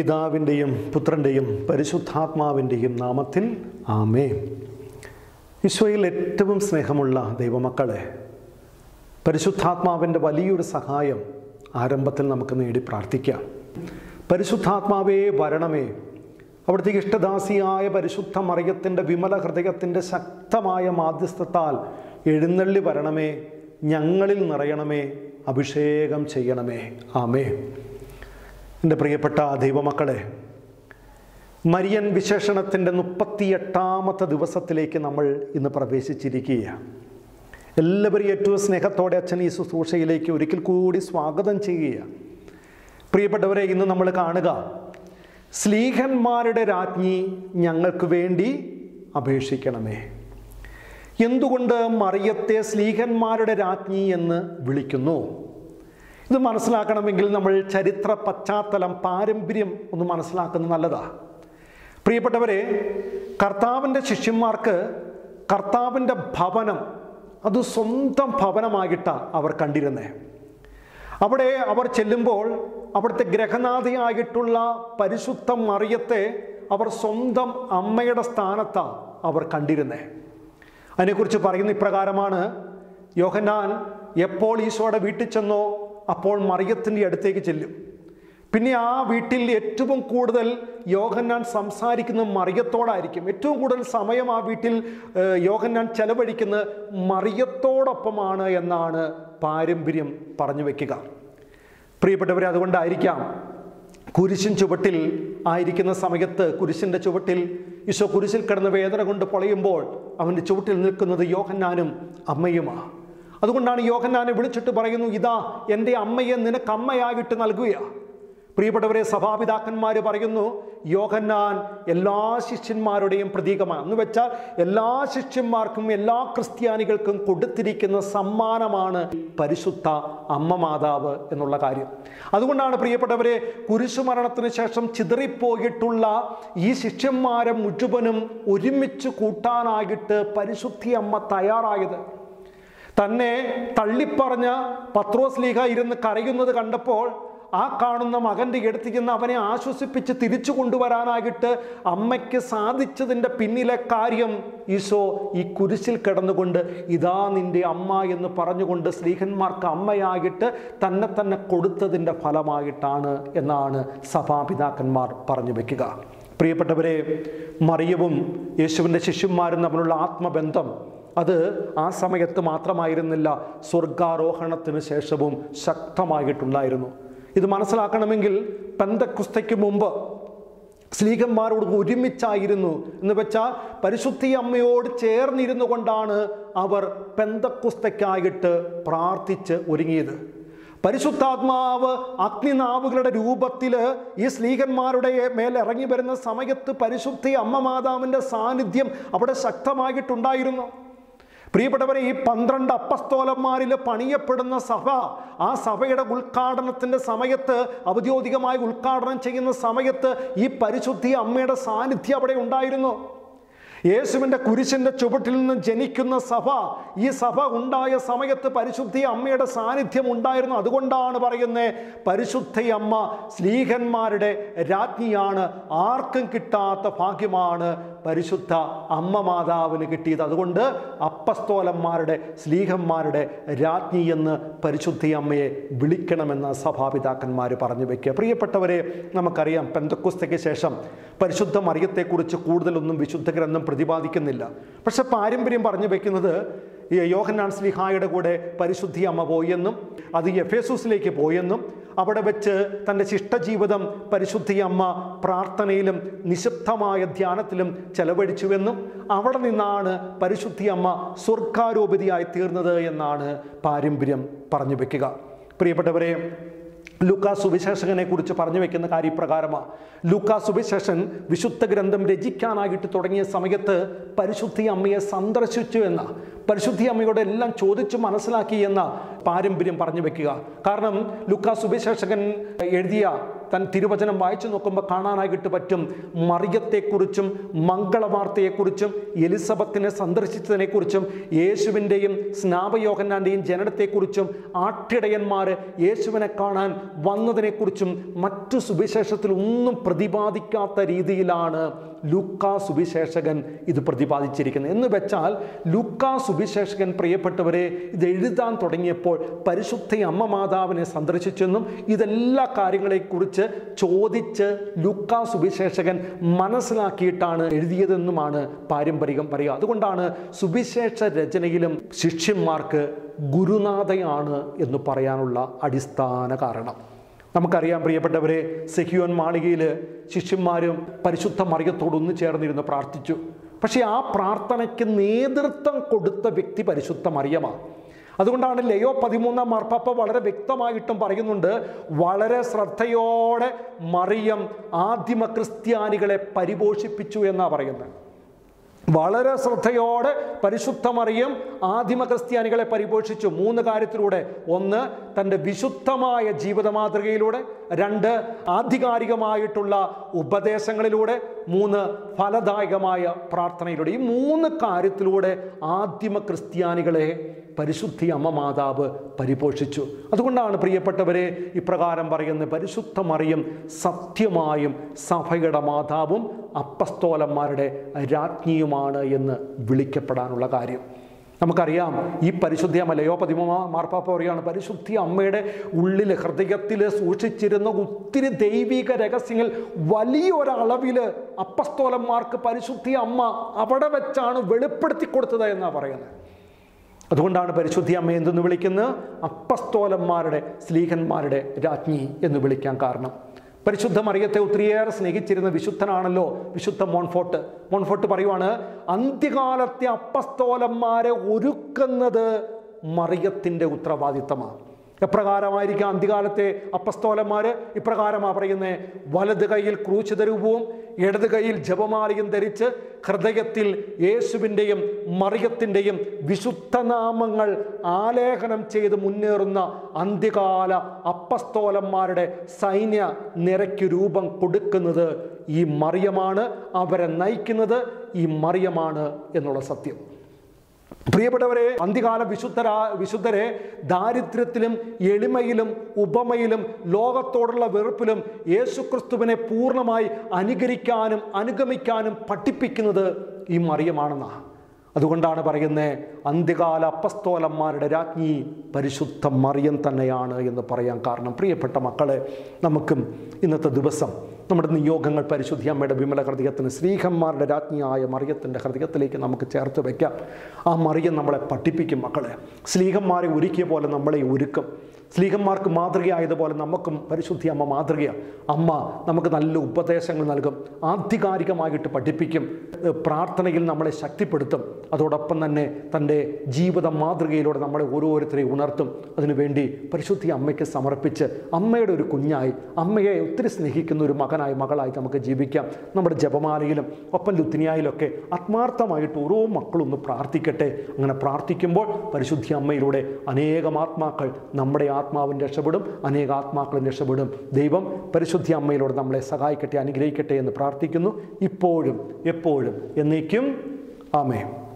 പിതാവിൻ്റെയും പുത്രൻ്റെയും പരിശുദ്ധാത്മാവിൻ്റെയും നാമത്തിൽ ആമേ ഈശോയിൽ ഏറ്റവും സ്നേഹമുള്ള ദൈവമക്കളെ പരിശുദ്ധാത്മാവിൻ്റെ വലിയൊരു സഹായം ആരംഭത്തിൽ നമുക്ക് നേടി പ്രാർത്ഥിക്കാം പരിശുദ്ധാത്മാവേ വരണമേ അവിടുത്തെ ഇഷ്ടദാസിയായ പരിശുദ്ധ മറിയത്തിൻ്റെ വിമല ഹൃദയത്തിൻ്റെ ശക്തമായ മാധ്യസ്ഥത്താൽ എഴുന്നള്ളി വരണമേ ഞങ്ങളിൽ നിറയണമേ അഭിഷേകം ചെയ്യണമേ ആമേ എൻ്റെ പ്രിയപ്പെട്ട ദൈവമക്കളെ മരിയൻ വിശേഷണത്തിൻ്റെ മുപ്പത്തിയെട്ടാമത്തെ ദിവസത്തിലേക്ക് നമ്മൾ ഇന്ന് പ്രവേശിച്ചിരിക്കുകയാണ് എല്ലാവരും ഏറ്റവും സ്നേഹത്തോടെ അച്ഛൻ ഈ ശുശ്രൂഷയിലേക്ക് ഒരിക്കൽ കൂടി സ്വാഗതം ചെയ്യുക പ്രിയപ്പെട്ടവരെ ഇന്ന് നമ്മൾ കാണുക സ്ലീഹന്മാരുടെ രാജ്ഞി ഞങ്ങൾക്ക് വേണ്ടി അപേക്ഷിക്കണമേ എന്തുകൊണ്ട് മറിയത്തെ സ്ലീഹന്മാരുടെ രാജ്ഞി എന്ന് വിളിക്കുന്നു ഇത് മനസ്സിലാക്കണമെങ്കിൽ നമ്മൾ ചരിത്ര പശ്ചാത്തലം പാരമ്പര്യം ഒന്ന് മനസ്സിലാക്കുന്നത് നല്ലതാണ് പ്രിയപ്പെട്ടവരെ കർത്താവിൻ്റെ ശിഷ്യന്മാർക്ക് കർത്താവിൻ്റെ ഭവനം അത് സ്വന്തം ഭവനമായിട്ടാണ് അവർ കണ്ടിരുന്നേ അവിടെ അവർ ചെല്ലുമ്പോൾ അവിടുത്തെ ഗ്രഹനാഥിയായിട്ടുള്ള പരിശുദ്ധ മറിയത്തെ അവർ സ്വന്തം അമ്മയുടെ സ്ഥാനത്താണ് അവർ കണ്ടിരുന്നേ അതിനെക്കുറിച്ച് പറയുന്ന ഇപ്രകാരമാണ് യോഹന്നാൻ എപ്പോൾ ഈശോയുടെ വീട്ടിൽ ചെന്നോ അപ്പോൾ മറിയത്തിൻ്റെ അടുത്തേക്ക് ചെല്ലും പിന്നെ ആ വീട്ടിൽ ഏറ്റവും കൂടുതൽ യോഹന്നാൻ സംസാരിക്കുന്നത് മറിയത്തോടായിരിക്കും ഏറ്റവും കൂടുതൽ സമയം ആ വീട്ടിൽ ഏഹ്, യോഹന്നാൻ ചെലവഴിക്കുന്നത് മറിയത്തോടൊപ്പമാണ് എന്നാണ് പാരമ്പര്യം പറഞ്ഞു വെക്കുക പ്രിയപ്പെട്ടവരെ അതുകൊണ്ടായിരിക്കാം കുരിശിൻ ചുവട്ടിൽ ആയിരിക്കുന്ന സമയത്ത് കുരിശിൻ്റെ ചുവട്ടിൽ ഈശോ കുരിശിൽ കിടന്ന് വേദന കൊണ്ട് പൊളയുമ്പോൾ അവൻ്റെ ചുവട്ടിൽ നിൽക്കുന്നത് യോഹന്നാനും അമ്മയുമാണ് അതുകൊണ്ടാണ് യോഹന്നാനെ വിളിച്ചിട്ട് പറയുന്നു ഇതാ എൻ്റെ അമ്മയെ നിനക്ക് അമ്മയായിട്ട് നൽകുകയാണ് പ്രിയപ്പെട്ടവരെ സഭാപിതാക്കന്മാർ പറയുന്നു യോഹന്നാൻ എല്ലാ ശിഷ്യന്മാരുടെയും പ്രതീകമാണ് എന്ന് വെച്ചാൽ എല്ലാ ശിഷ്യന്മാർക്കും എല്ലാ ക്രിസ്ത്യാനികൾക്കും കൊടുത്തിരിക്കുന്ന സമ്മാനമാണ് പരിശുദ്ധ അമ്മ മാതാവ് എന്നുള്ള കാര്യം അതുകൊണ്ടാണ് പ്രിയപ്പെട്ടവരെ കുരിശുമരണത്തിന് ശേഷം ചിതറിപ്പോയിട്ടുള്ള ഈ ശിഷ്യന്മാരെ മുഴുവനും ഒരുമിച്ച് കൂട്ടാനായിട്ട് പരിശുദ്ധി അമ്മ തയ്യാറായത് തന്നെ തള്ളിപ്പറഞ്ഞ പത്രോസ് ലീഗ ഇരുന്ന് കരയുന്നത് കണ്ടപ്പോൾ ആ കാണുന്ന മകൻ്റെ അടുത്തിരുന്ന് അവനെ ആശ്വസിപ്പിച്ച് തിരിച്ചു കൊണ്ടുവരാനായിട്ട് അമ്മയ്ക്ക് സാധിച്ചതിൻ്റെ പിന്നിലെ കാര്യം ഈശോ ഈ കുരിശിൽ കിടന്നുകൊണ്ട് ഇതാ നിന്റെ അമ്മ എന്ന് പറഞ്ഞുകൊണ്ട് സ്ത്രീഹന്മാർക്ക് അമ്മയായിട്ട് തന്നെ തന്നെ കൊടുത്തതിൻ്റെ ഫലമായിട്ടാണ് എന്നാണ് സഭാപിതാക്കന്മാർ പറഞ്ഞു വെക്കുക പ്രിയപ്പെട്ടവരെ മറിയവും യേശുവിൻ്റെ ശിഷ്യന്മാരും തമ്മിലുള്ള ആത്മബന്ധം അത് ആ സമയത്ത് മാത്രമായിരുന്നില്ല സ്വർഗാരോഹണത്തിന് ശേഷവും ശക്തമായിട്ടുണ്ടായിരുന്നു ഇത് മനസ്സിലാക്കണമെങ്കിൽ പെന്തക്കുസ്തയ്ക്ക് മുമ്പ് സ്ലീഹന്മാരോട് ഒരുമിച്ചായിരുന്നു എന്ന് വെച്ചാൽ പരിശുദ്ധി അമ്മയോട് ചേർന്നിരുന്നു കൊണ്ടാണ് അവർ പെന്തക്കുസ്തയ്ക്കായിട്ട് പ്രാർത്ഥിച്ച് ഒരുങ്ങിയത് പരിശുദ്ധാത്മാവ് അഗ്നിനാവുകളുടെ രൂപത്തിൽ ഈ സ്ലീഹന്മാരുടെ മേൽ ഇറങ്ങി വരുന്ന സമയത്ത് പരിശുദ്ധി അമ്മ മാതാവിൻ്റെ സാന്നിധ്യം അവിടെ ശക്തമായിട്ടുണ്ടായിരുന്നു പ്രിയപ്പെട്ടവരെ ഈ പന്ത്രണ്ട് അപ്പസ്തോലന്മാരിൽ പണിയപ്പെടുന്ന സഭ ആ സഭയുടെ ഉദ്ഘാടനത്തിൻ്റെ സമയത്ത് ഔദ്യോഗികമായി ഉദ്ഘാടനം ചെയ്യുന്ന സമയത്ത് ഈ പരിശുദ്ധി അമ്മയുടെ സാന്നിധ്യം അവിടെ ഉണ്ടായിരുന്നു യേശുവിൻ്റെ കുരിശിൻ്റെ ചുവട്ടിൽ നിന്ന് ജനിക്കുന്ന സഭ ഈ സഭ ഉണ്ടായ സമയത്ത് പരിശുദ്ധി അമ്മയുടെ സാന്നിധ്യം ഉണ്ടായിരുന്നു അതുകൊണ്ടാണ് പറയുന്നത് പരിശുദ്ധ അമ്മ സ്ലീഹന്മാരുടെ രാജ്ഞിയാണ് ആർക്കും കിട്ടാത്ത ഭാഗ്യമാണ് പരിശുദ്ധ അമ്മ മാതാവിന് കിട്ടിയത് അതുകൊണ്ട് അപ്പസ്തോലന്മാരുടെ സ്ലീഹന്മാരുടെ രാജ്ഞി എന്ന് പരിശുദ്ധി അമ്മയെ വിളിക്കണമെന്ന് സഭാപിതാക്കന്മാർ പറഞ്ഞു വെക്കുക പ്രിയപ്പെട്ടവരെ നമുക്കറിയാം പെന്തക്കുസ്തയ്ക്ക് ശേഷം പരിശുദ്ധ മറിയത്തെക്കുറിച്ച് കൂടുതലൊന്നും വിശുദ്ധ ഗ്രന്ഥം പ്രതിപാദിക്കുന്നില്ല പക്ഷെ പാരമ്പര്യം പറഞ്ഞു വെക്കുന്നത് ഈ യോഹന്നാൻ സ്ലിഹായുടെ കൂടെ പരിശുദ്ധി അമ്മ പോയെന്നും അത് എഫേസൂസിലേക്ക് പോയെന്നും അവിടെ വെച്ച് തൻ്റെ ശിഷ്ടജീവിതം പരിശുദ്ധി അമ്മ പ്രാർത്ഥനയിലും നിശബ്ദമായ ധ്യാനത്തിലും ചെലവഴിച്ചുവെന്നും അവിടെ നിന്നാണ് പരിശുദ്ധി അമ്മ സ്വർഗാരോപതിയായി തീർന്നത് എന്നാണ് പാരമ്പര്യം പറഞ്ഞു വെക്കുക പ്രിയപ്പെട്ടവരെ ലൂക്കാ സുവിശേഷകനെ കുറിച്ച് പറഞ്ഞു വെക്കുന്ന കാര്യപ്രകാരമാണ് ലൂക്കാ സുവിശേഷൻ വിശുദ്ധ ഗ്രന്ഥം രചിക്കാനായിട്ട് തുടങ്ങിയ സമയത്ത് പരിശുദ്ധി അമ്മയെ സന്ദർശിച്ചു എന്ന പരിശുദ്ധി അമ്മയോട് എല്ലാം ചോദിച്ചു മനസ്സിലാക്കി എന്ന പാരമ്പര്യം പറഞ്ഞു വെക്കുക കാരണം ലൂക്കാ സുവിശേഷകൻ എഴുതിയ തൻ തിരുവചനം വായിച്ചു നോക്കുമ്പോൾ കാണാനായിട്ട് പറ്റും മറിയത്തെക്കുറിച്ചും മംഗളവാർത്തയെക്കുറിച്ചും എലിസബത്തിനെ സന്ദർശിച്ചതിനെക്കുറിച്ചും യേശുവിൻ്റെയും സ്നാപയോഹന്നാൻ്റെയും ജനനത്തെക്കുറിച്ചും ആട്ടിടയന്മാർ യേശുവിനെ കാണാൻ വന്നതിനെക്കുറിച്ചും മറ്റു സുവിശേഷത്തിൽ ഒന്നും പ്രതിപാദിക്കാത്ത രീതിയിലാണ് ലൂക്കാ സുവിശേഷകൻ ഇത് പ്രതിപാദിച്ചിരിക്കുന്നത് എന്ന് വെച്ചാൽ ലൂക്കാ സുവിശേഷകൻ പ്രിയപ്പെട്ടവരെ ഇത് എഴുതാൻ തുടങ്ങിയപ്പോൾ പരിശുദ്ധ അമ്മ മാതാവിനെ സന്ദർശിച്ചെന്നും ഇതെല്ലാ കാര്യങ്ങളെക്കുറിച്ച് ചോദിച്ച് ലൂക്കാ സുവിശേഷകൻ മനസ്സിലാക്കിയിട്ടാണ് എഴുതിയതെന്നുമാണ് പാരമ്പര്യം പറയുക അതുകൊണ്ടാണ് സുവിശേഷ രചനയിലും ശിഷ്യന്മാർക്ക് ഗുരുനാഥയാണ് എന്ന് പറയാനുള്ള അടിസ്ഥാന കാരണം നമുക്കറിയാം പ്രിയപ്പെട്ടവരെ സെഹിയോൻ മാളികയിൽ ശിഷ്യന്മാരും പരിശുദ്ധ മറിയത്തോട് ഒന്ന് ചേർന്നിരുന്ന് പ്രാർത്ഥിച്ചു പക്ഷേ ആ പ്രാർത്ഥനയ്ക്ക് നേതൃത്വം കൊടുത്ത വ്യക്തി പരിശുദ്ധ മറിയമാണ് അതുകൊണ്ടാണ് ലയോ പതിമൂന്നാം മാർപ്പാപ്പ വളരെ വ്യക്തമായിട്ടും പറയുന്നുണ്ട് വളരെ ശ്രദ്ധയോടെ മറിയം ആദിമ ക്രിസ്ത്യാനികളെ പരിപോഷിപ്പിച്ചു എന്നാണ് പറയുന്നത് വളരെ ശ്രദ്ധയോടെ പരിശുദ്ധമറിയം ആദിമ ക്രിസ്ത്യാനികളെ പരിപോഷിച്ചു മൂന്ന് കാര്യത്തിലൂടെ ഒന്ന് തൻ്റെ വിശുദ്ധമായ ജീവിത മാതൃകയിലൂടെ രണ്ട് ആധികാരികമായിട്ടുള്ള ഉപദേശങ്ങളിലൂടെ മൂന്ന് ഫലദായകമായ പ്രാർത്ഥനയിലൂടെ ഈ മൂന്ന് കാര്യത്തിലൂടെ ആദിമ ക്രിസ്ത്യാനികളെ പരിശുദ്ധി അമ്മ മാതാവ് പരിപോഷിച്ചു അതുകൊണ്ടാണ് പ്രിയപ്പെട്ടവരെ ഇപ്രകാരം പറയുന്നത് പരിശുദ്ധ മറിയം സത്യമായും സഭയുടെ മാതാവും അപ്പസ്തോലന്മാരുടെ രാജ്ഞിയുമാണ് എന്ന് വിളിക്കപ്പെടാനുള്ള കാര്യം നമുക്കറിയാം ഈ പരിശുദ്ധി അമ്മ ലയോ പതിമൂന്ന് മാർപ്പാപ്പ പറയുകയാണ് പരിശുദ്ധി അമ്മയുടെ ഉള്ളിൽ ഹൃദയത്തിൽ സൂക്ഷിച്ചിരുന്ന ഒത്തിരി ദൈവിക രഹസ്യങ്ങൾ വലിയൊരളവിൽ അപ്പസ്തോലന്മാർക്ക് പരിശുദ്ധി അമ്മ അവിടെ വെച്ചാണ് വെളിപ്പെടുത്തി കൊടുത്തത് എന്നാണ് പറയുന്നത് അതുകൊണ്ടാണ് പരിശുദ്ധി അമ്മ എന്തെന്ന് വിളിക്കുന്നത് അപ്പസ്തോലന്മാരുടെ സ്ലീഹന്മാരുടെ രാജ്ഞി എന്ന് വിളിക്കാൻ കാരണം പരിശുദ്ധ മറിയത്തെ ഒത്തിരിയേറെ സ്നേഹിച്ചിരുന്ന വിശുദ്ധനാണല്ലോ വിശുദ്ധ മോൺഫോർട്ട് മോൺഫോർട്ട് പറയുവാണ് അന്ത്യകാലത്തെ അപ്പസ്തോലന്മാരെ ഒരുക്കുന്നത് മറിയത്തിൻ്റെ ഉത്തരവാദിത്തമാണ് എപ്രകാരമായിരിക്കും അന്ത്യകാലത്തെ അപ്പസ്തോലന്മാര് ഇപ്രകാരമാണ് പറയുന്നത് വലത് കൈയിൽ ക്രൂശിത രൂപവും ഇടത് കൈയിൽ ജപമാലയും ധരിച്ച് ഹൃദയത്തിൽ യേശുവിൻ്റെയും മറിയത്തിൻ്റെയും വിശുദ്ധനാമങ്ങൾ ആലേഖനം ചെയ്ത് മുന്നേറുന്ന അന്ത്യകാല അപ്പസ്തോലന്മാരുടെ സൈന്യ നിരയ്ക്ക് രൂപം കൊടുക്കുന്നത് ഈ മറിയമാണ് അവരെ നയിക്കുന്നത് ഈ മറിയമാണ് എന്നുള്ള സത്യം പ്രിയപ്പെട്ടവരെ അന്ത്യകാല വിശുദ്ധരാ വിശുദ്ധരെ ദാരിദ്ര്യത്തിലും എളിമയിലും ഉപമയിലും ലോകത്തോടുള്ള വെറുപ്പിലും യേശുക്രിസ്തുവിനെ പൂർണ്ണമായി അനുകരിക്കാനും അനുഗമിക്കാനും പഠിപ്പിക്കുന്നത് ഈ മറിയമാണെന്നാണ് അതുകൊണ്ടാണ് പറയുന്നത് അന്ത്യകാല അപ്പസ്തോലന്മാരുടെ രാജ്ഞി പരിശുദ്ധ മറിയം തന്നെയാണ് എന്ന് പറയാൻ കാരണം പ്രിയപ്പെട്ട മക്കളെ നമുക്കും ഇന്നത്തെ ദിവസം നമ്മുടെ നിയോഗങ്ങൾ പരിശുദ്ധി അമ്മയുടെ വിമല ഹൃദയത്തിന് ശ്രീഹന്മാരുടെ രാജ്ഞിയായ മറിയത്തിൻ്റെ ഹൃദയത്തിലേക്ക് നമുക്ക് ചേർത്ത് വയ്ക്കാം ആ മറിയം നമ്മളെ പഠിപ്പിക്കും മക്കളെ സ്ലീഹന്മാരെ ഒരുക്കിയ പോലെ നമ്മളെ ഒരുക്കും സ്ലീഹന്മാർക്ക് മാതൃകയായതുപോലെ നമുക്കും പരിശുദ്ധി അമ്മ മാതൃകയാണ് അമ്മ നമുക്ക് നല്ല ഉപദേശങ്ങൾ നൽകും ആധികാരികമായിട്ട് പഠിപ്പിക്കും ഏഹ് പ്രാർത്ഥനയിൽ നമ്മളെ ശക്തിപ്പെടുത്തും അതോടൊപ്പം തന്നെ തൻ്റെ ജീവിത മാതൃകയിലൂടെ നമ്മളെ ഓരോരുത്തരെയും ഉണർത്തും അതിനുവേണ്ടി പരിശുദ്ധി അമ്മയ്ക്ക് സമർപ്പിച്ച് അമ്മയുടെ ഒരു കുഞ്ഞായി അമ്മയെ ഒത്തിരി സ്നേഹിക്കുന്ന ഒരു മകനായി മകളായി നമുക്ക് ജീവിക്കാം നമ്മുടെ ജപമാലയിലും ഒപ്പം ലുത്തിനിയായിലൊക്കെ ആത്മാർത്ഥമായിട്ട് ഓരോ മക്കളും ഒന്ന് പ്രാർത്ഥിക്കട്ടെ അങ്ങനെ പ്രാർത്ഥിക്കുമ്പോൾ പരിശുദ്ധി അമ്മയിലൂടെ അനേകം ആത്മാക്കൾ നമ്മുടെ ആത്മാവും രക്ഷപ്പെടും അനേക ആത്മാക്കളും രക്ഷപ്പെടും ദൈവം പരിശുദ്ധി അമ്മയിലൂടെ നമ്മളെ സഹായിക്കട്ടെ അനുഗ്രഹിക്കട്ടെ എന്ന് പ്രാർത്ഥിക്കുന്നു ഇപ്പോഴും എപ്പോഴും എന്നേക്കും ആമേ